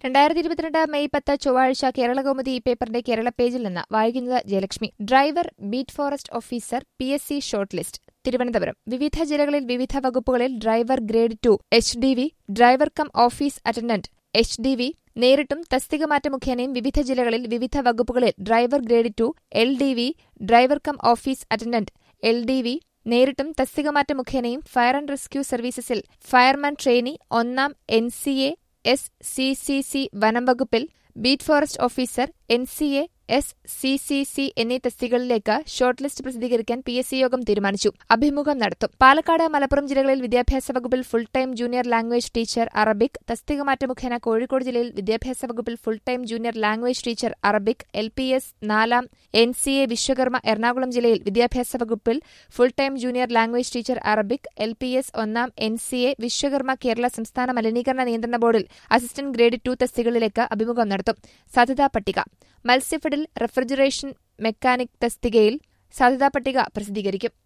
രണ്ടായിരത്തി ഇരുപത്തിരണ്ട് മെയ് പത്ത് ചൊവ്വാഴ്ച കേരളകൗമുദി ഈ പേപ്പറിന്റെ കേരള പേജിൽ നിന്ന് വായിക്കുന്നത് Jayalakshmi driver beat forest officer P S C short list Thiruvananthapuram വിവിധ ജില്ലകളിൽ വിവിധ വകുപ്പുകളിൽ driver grade two H D V driver cum office attendant H D V നേരിട്ടും തസ്തിക മാറ്റ മുഖേനയും വിവിധ ജില്ലകളിൽ വിവിധ വകുപ്പുകളിൽ driver grade two L D V driver cum office attendant L D V നേരിട്ടും തസ്തികമാറ്റ മുഖേനയും ഫയർ ആൻഡ് റെസ്ക്യൂ സർവീസസിൽ ഫയർമാൻ ട്രെയിനി ഒന്നാം N C A S C C C വനം വകുപ്പിൽ beat forest officer N C A S C C C എന്നീ തസ്തികകളിലേക്ക് short list പ്രസിദ്ധീകരിക്കാൻ പി എസ് സി യോഗം തീരുമാനിച്ചു അഭിമുഖം നടത്തും പാലക്കാട് മലപ്പുറം ജില്ലകളിൽ വിദ്യാഭ്യാസ വകുപ്പിൽ full time junior language teacher Arabic തസ്തികമാറ്റ മുഖേന കോഴിക്കോട് ജില്ലയിൽ വിദ്യാഭ്യാസ വകുപ്പിൽ full time junior language teacher Arabic L P S നാലാം N C A Viswakarma Ernakulam ജില്ലയിൽ വിദ്യാഭ്യാസ വകുപ്പിൽ full time junior language teacher Arabic L P S ഒന്നാം N C A Viswakarma Kerala സംസ്ഥാന മലിനീകരണ നിയന്ത്രണ ബോർഡിൽ അസിസ്റ്റന്റ് ഗ്രേഡ് ടു തസ്തികകളിലേക്ക് അഭിമുഖം നടത്തും സാധ്യതാ പട്ടിക മത്സ്യഫെഡിൽ റെഫ്രിജറേഷൻ മെക്കാനിക് തസ്തികയിൽ സാധ്യതാ പട്ടിക പ്രസിദ്ധീകരിക്കും